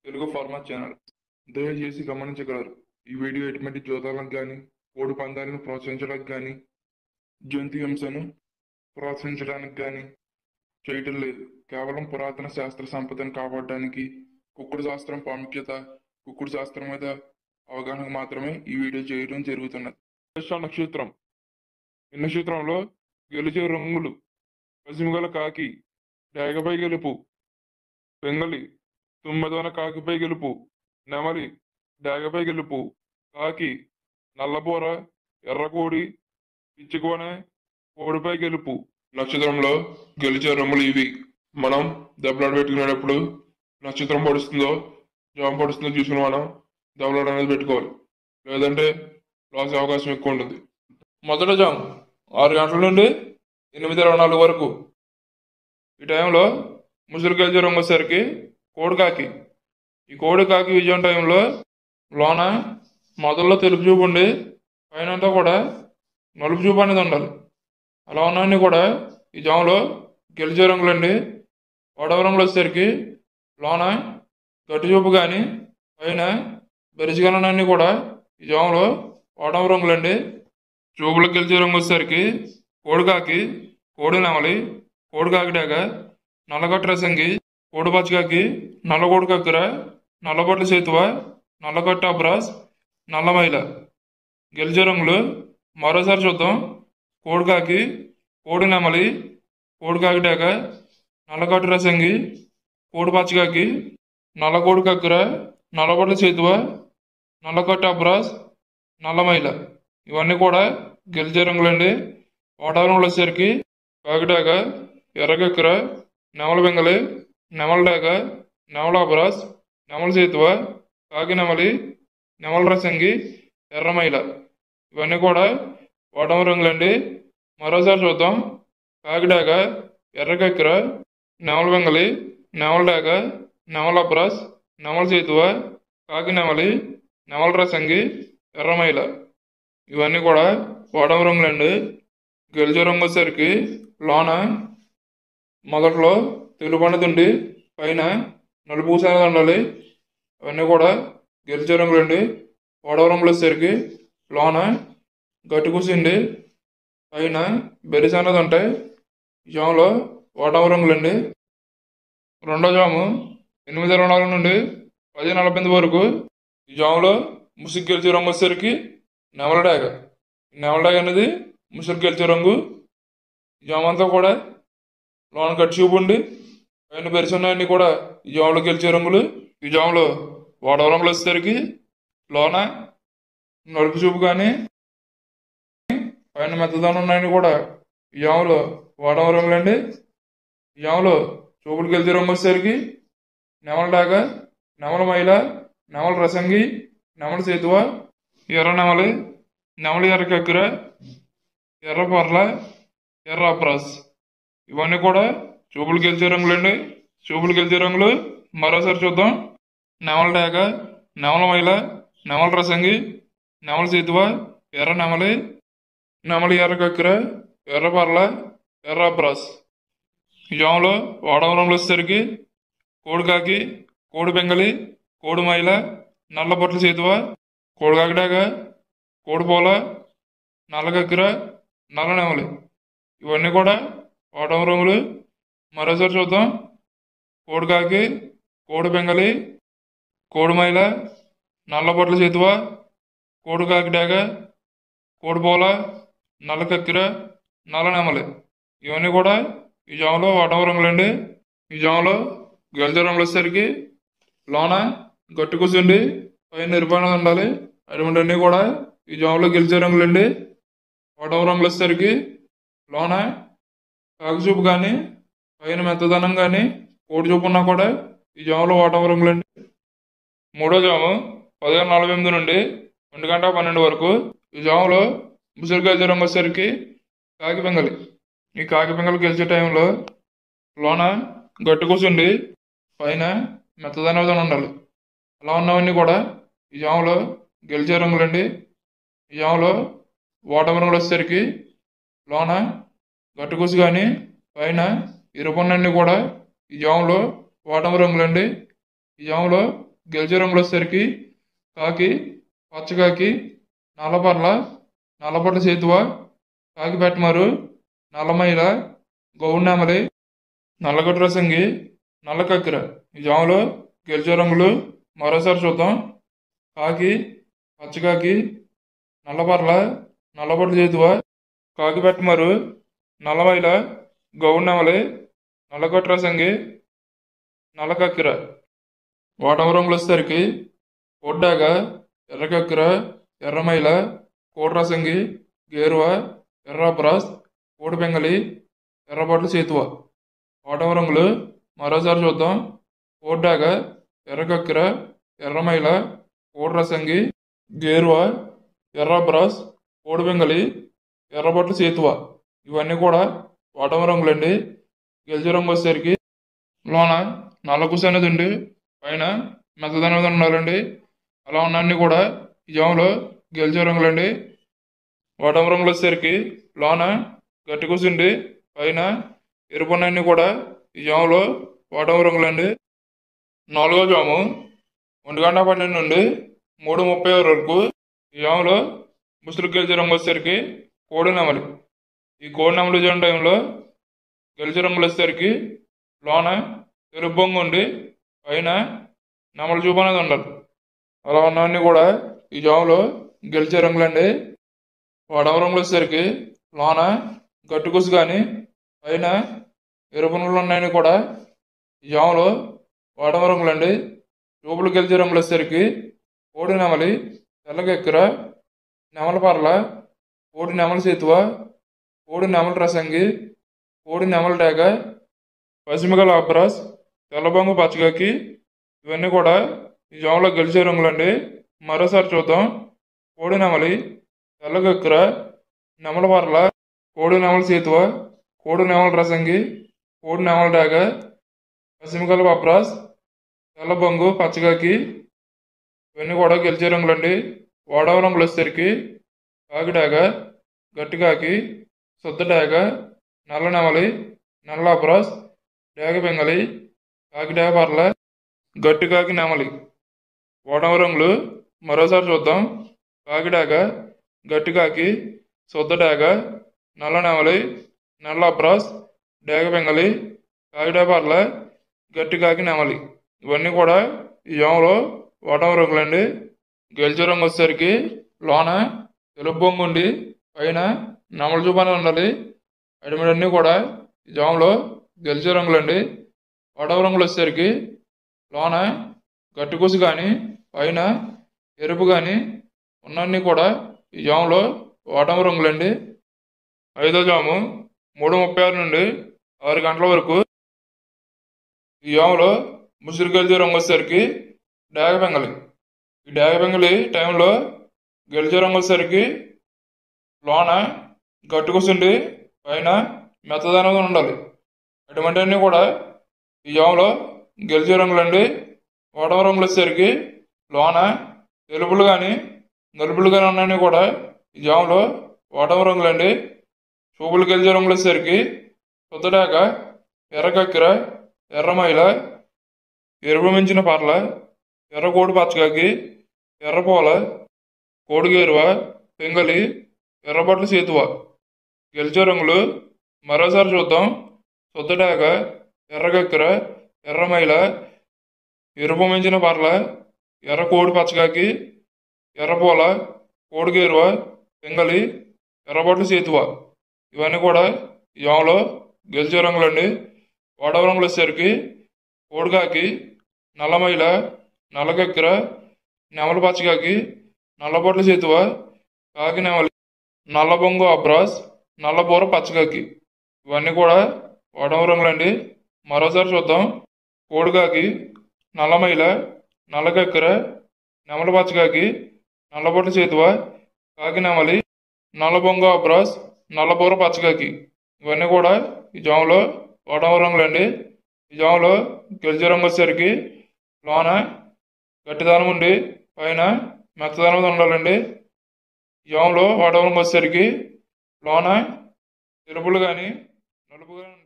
Telugu format channel దయచేసి గమనించగలరు ఈ వీడియో ఎటువంటి జోదాలకు కానీ కోడి పందాలను ప్రోత్సహించడానికి కానీ జంతు హింసను ప్రోత్సహించడానికి కానీ చేయటం లేదు కేవలం పురాతన శాస్త్ర సంపదను కాపాడడానికి కుక్కుడు శాస్త్రం ప్రాముఖ్యత కుక్కుడు శాస్త్రం మీద అవగాహనకు మాత్రమే ఈ వీడియో చేయడం జరుగుతున్నది జ్యేష్ఠ నక్షత్రం ఈ నక్షత్రంలో గెలిచే రంగులు పసిమిగల కాకి డేగపై గెలుపు పెంగలి తుమ్మెదన కాకిపై గెలుపు నెమలి డేగపై గెలుపు కాకి నల్లబోర ఎర్రకోడి పిచ్చికోన కోడిపై గెలుపు నక్షత్రంలో గెలిచే రంగులు ఇవి మనం దెబ్బలాట పెట్టుకునేటప్పుడు నక్షత్రం పడుస్తుందో జామ పడుస్తుందో చూసుకుని మనం దెబ్బలాట అనేది పెట్టుకోవాలి లేదంటే లాస్ అవకాశం ఎక్కువ ఉంటుంది మొదట జామ్ ఆరు గంటల నుండి ఎనిమిది ఇరవై నాలుగు వరకు ఈ టైంలో ముసురు గెలిచే రంగు వచ్చేసరికి కోడికాకి ఈ కోడికాకి విజయం టైంలో లోన మొదల్లో తెలుపు చూపు ఉండి పైన అంతా కూడా నలుపు చూపు అనేది ఉండాలి అలా ఉన్నవన్నీ కూడా ఈ జాములో గెలిచే రంగులండి వడవ రంగులు వచ్చేసరికి లోన గట్టి చూపు కానీ పైన బెరిసిగలనన్నీ కూడా ఈ జాములో వడవ రంగులండి చూపులకు గెలిచే రంగు వచ్చేసరికి కోడికాకి కోడి నెమలి కోడికాకి డాగ నల్లగొట్ట రసంగి కోడిపచ్చకాకి నల్లగోడు కక్కర నల్లబొట్ల సేతువ నల్లగొట్ట అబ్రాస్ నల్లమైల గెలిచే రంగులు మరోసారి చూద్దాం కోడికాకి కోడి నెమలి కోడికాకి డాగ నల్లగొట్ట రసంగి కోడిపచ్చకాకి నల్లగోడు కక్కర నల్లబొట్ల సేతువ నల్లగొట్ట అబ్రాస్ నల్లమైల ఇవన్నీ కూడా గెలిచే రంగులండి వాతావరణంలో వచ్చేసరికి కాకిడాక ఎర్రకెక్కర నెమల బెంగలి నెమల డాక నెమల అబరాస్ నెమల సేతువ కాకి నెమలి నెమల రసంగి ఎర్రమైల ఇవన్నీ కూడా ఓటమ రంగులండి మరోసారి చూద్దాం కాకిడాక ఎర్రకెక్కర నెమల బెంగలి నెమల డాక నెమల అబ్రాస్ నెమల సేతువ కాకి నెమలి నెమల రసంగి ఎర్రమైల ఇవన్నీ కూడా ఓటమ రంగులండి గెలిచే రంగు వచ్చేసరికి లోన మొదట్లో తెలుపు అనేది ఉండి పైన నలుపు పూస అనేది ఉండాలి అవన్నీ కూడా గెలిచే రంగులండి ఓడవ రంగులు వచ్చేసరికి లోన గట్టి కూసిండి పైన బెరిస అనేది ఉంటాయి ఈ జాములో ఓటవ రంగులండి రెండో జాము ఎనిమిది ఇరవై నాలుగు నుండి పది నలభై ఎనిమిది వరకు ఈ జాములో ముసుగు గెలిచే రంగు వచ్చేసరికి నెమల డాగ ఈ నెమల డాగ అనేది ముసుగు గెలిచే రంగు ఈ జామ అంతా కూడా లోన కట్టి చూపు ఉండి పైన పెరుసున్నాయన్నీ కూడా ఈ జాములో గెలిచే రంగులు ఈ జాములో వాడవ రంగులు వచ్చేసరికి లోన నలుపు చూపు కానీ పైన మెత్తదనం ఉన్నాయని కూడా ఈ జాములో వాడవ రంగులు అండి ఈ జాములో చూపులు గెలిచే రంగు వచ్చేసరికి నెమల డాగ నెమల మైల నెమల రసంగి నెమల సేతువ ఎర్ర నెమలి నెమలి ఎర్ర కక్కుర ఎర్ర పర్ల ఎర్ర అప్రాస్ ఇవన్నీ కూడా చూపులు గెలిచే రంగులండి చూపులు గెలిచే రంగులు మరోసారి చూద్దాం నెమల డాగ నెమల మైల నెమల రసంగి నెమల సేతువ ఎర్ర నెమలి నెమలి ఎర్ర కక్కుర ఎర్ర పర్ల ఎర్ర అప్రాస్ ఈ జాములో వాడవ రంగులు వచ్చేసరికి కోడికాకి కోడి బెంగలి కోడి మైల నల్ల బొట్ల సేతువ కోడికాకి డాగ కోడి పోల నల్ల కక్కుర నల్ల నెమలి ఇవన్నీ కూడా ఓటమ రంగులు మరోసారి చూద్దాం కోడికాకి కోడి బెంగలి కోడిమైల నల్లబొట్ల చేతువ కోడికాకి డాగ కోడిపోల నల్ల కక్కిర నల్ల నెమలి ఇవన్నీ కూడా ఈ జాములో ఓటమ రంగులండి ఈ జాములో గెలిచే రంగులు వచ్చేసరికి లోన గట్టి కూర్చుండి పైన నిరుపణ ఉండాలి అటువంటివన్నీ కూడా ఈ జాములో గెలిచే రంగులండి ఓటమ రంగులు వచ్చేసరికి లోన కాకుచూపు కానీ పైన మెత్తదనం కానీ కోడి చూపు ఉన్నా కూడా ఈ జాములో ఓటమ రంగులండి మూడో జాము పదిహేను నలభై ఎనిమిది నుండి ఒంటి గంట పన్నెండు వరకు ఈ జాములో ముసురు గెలిచే రంగు వచ్చేసరికి కాకి పెంగలి ఈ కాకి పెంగలు గెలిచే టైంలో లోన గట్టి కూర్చుండి పైన మెత్తదనం ఉండాలి అలా ఉన్నవన్నీ కూడా ఈ జాములో గెలిచే రంగులండి ఈ జాములో ఓటమ రంగులు వచ్చేసరికి లోన గట్టుకూసి కానీ పైన ఇరుపన్నన్ని కూడా ఈ జాములో ఓటమ రంగులండి ఈ జాములో గెలిచే రంగులు వచ్చేసరికి కాకి పచ్చకాకి నల్లపర్ల నల్లపట్ల చేతువ కాకి పెట్టమారు నల్లమైల గౌన్నెమలి నల్లగొట్టు రసంగి నల్ల కక్కిర ఈ జాములో గెలిచే రంగులు మరోసారి చూద్దాం కాకి పచ్చకాకి నల్లపర్ల నల్లపట్ల చేతువ కాకి పెట్టమారు నల్లమైల గౌన్నెమలి నల్లగొట్టు రసంగి నల్ల కక్కిర వాటమ రంగులు వచ్చేసరికి పొడ్డాక ఎర్రకక్కిర ఎర్రమైల కోటరసంగి గేరువ ఎర్రబ్రాస్ కోడిపెంగలి ఎర్రబొట్ల చేతువ వాటమ రంగులు మరోసారి చూద్దాం పొడ్డాక ఎర్రకక్కిర ఎర్రమైల కోటరసంగి గేరువ ఎర్రబ్రాస్ కోడిపెంగలి ఎర్రబొట్ల చేతువ ఇవన్నీ కూడా వాటమ రంగులండి గెలిచే రంగు వచ్చేసరికి లోన నల్లకుస అనేది ఉండి పైన మెత్తదనం అనేది ఉండాలండి అలా ఉన్నన్ని కూడా ఈ జాములో గెలిచే రంగులండి వాటం రంగులు వచ్చేసరికి లోన గట్టి కూసుండి పైన ఎరుపున్నన్ని కూడా ఈ జాములో వాటం రంగులండి నాలుగో జాము ఒంటి గంట పన్నెండు నుండి మూడు ముప్పై వరకు ఈ జాములో ముసురు గెలిచే రంగు వచ్చేసరికి కోడి నెమలి ఈ కోడి నెమలి చేయడం టైంలో గెలిచే రంగులు వచ్చేసరికి లోన ఎరుపు బొంగు ఉండి పైన నెమలి చూపు అనేది ఉండాలి అలా ఉన్నవన్నీ కూడా ఈ జాములో గెలిచే రంగులండి వడవ రంగులు వచ్చేసరికి లోన గట్టుకుసు కానీ పైన ఎరుపు రంగులు ఉన్నాయని కూడా ఈ జాములో వడవ రంగులండి చూపులు గెలిచే రంగులు వచ్చేసరికి కోడి నెమలి తెల్లగెక్కర నెమల పర్ల కోడి నెమల చేతువ కోడి నెమల రసంగి కోడి నెమల డేగ పశ్చిమగల అబ్రాస్ తెల్లబొంగు పచ్చగాకి ఇవన్నీ కూడా ఈ జాములో గెలిచే రంగులండి మరోసారి చూద్దాం కోడి నెమలి తెల్లగక్కుర నెమల పర్ల కోడి నెమల చేతువ కోడి నెమల రసంగి కోడి నెమల డాగ పశ్చిమగల అబ్రాస్ తెల్లబొంగు పచ్చగాకి ఇవన్నీ కూడా గెలిచే రంగులండి వాడవ రంగులు వచ్చేసరికి కాకిడాగ గట్టికాకి శుద్ధ డాగ నల్ల నెమలి నల్ల అబ్రాస్ డేగ బెంగలి కాకిడాగ పర్ల గట్టి కాకి నెమలి ఓటమ రంగులు మరోసారి చూద్దాం కాకిడాక గట్టి కాకి శుద్ధ డాగ నల్ల నెమలి నల్ల అబ్రాస్ డేగ బెంగలి కాకిడాగ పర్ల గట్టి కాకి నెమలి ఇవన్నీ కూడా ఈ జాములో ఓటమ రంగులండి గెలిచే రంగు వచ్చేసరికి లోన తెలుపు బొంగు ఉండి పైన నెమల చూపనే ఉండాలి అడిమిడన్నీ కూడా ఈ జాములో గెలిచే రంగులండి వడవ రంగులు వచ్చేసరికి లోన గట్టుకుసు కానీ పైన ఎరుపు కానీ ఉన్నన్ని కూడా ఈ జాములో ఓటమ రంగులండి ఐదో జాము మూడు ముప్పై ఆరు నుండి ఆరు గంటల వరకు ఈ జాములో ముసురు గెలిచే రంగు వచ్చేసరికి డాగ బెంగలి ఈ డాగ బెంగలి టైంలో గెలిచే రంగు వచ్చేసరికి లోన గట్టుకుసుండి పైన మెత్తదనంగా ఉండాలి అటువంటివన్నీ కూడా ఈ జాములో గెలిచే రంగులండి ఓటమ రంగులు వచ్చేసరికి లోన తెలుపులు కానీ నలుపులు కానీ ఉన్నాయని కూడా ఈ జాములో ఓటమ రంగులండి చూపులు గెలిచే రంగులు వచ్చేసరికి పొద్దుడాక ఎర్రకక్కిర ఎర్రమైల ఎరుపు మించిన పర్ల ఎర్ర కోడి పచ్చకాకి ఎర్రపోల కోడిగేరువ పెంగలి ఎర్రబొట్ల సేతువ గెలిచే రంగులు మరోసారి చూద్దాం సొద్దుడాక ఎర్రగక్కెర ఎర్రమైల ఎరుపు మించిన పర్ల ఎర్ర కోడి పచ్చకాకి ఎర్రపూల కోడిగేరువ పెంగలి ఎర్రబొట్ల సేతువ ఇవన్నీ కూడా ఈ జాములో గెలిచే రంగులండి ఓడవ రంగులు వచ్చేసరికి కోడికాకి నల్లమైల నల్లగక్కెర నెమల పచ్చకాకి నల్లబొట్ల చేతువ కాకి నెమలి నల్లబొంగు అబ్రాస్ నల్లబూర పచ్చకాకి ఇవన్నీ కూడా ఓడవ రంగులండి మరోసారి చూద్దాం కోడికాకి నల్లమైల నల్లగక్కెర నెమల పచ్చకాకి నల్లబొట్ల చేతువ కాకి నెమలి నల్లబొంగు అబ్రాస్ నల్లబూర పచ్చకాకి ఇవన్నీ కూడా ఈ జాములో ఓడవ రంగులండి ఈ జాములో గెలిచే రంగు వచ్చేసరికి లోన గట్టిదనం ఉండి పైన మెత్తదనం మీద ఉండాలండి ఈ జాములో ఓడవ రంగు వచ్చేసరికి లోన తెలుపులు కానీ నలుపు కానీ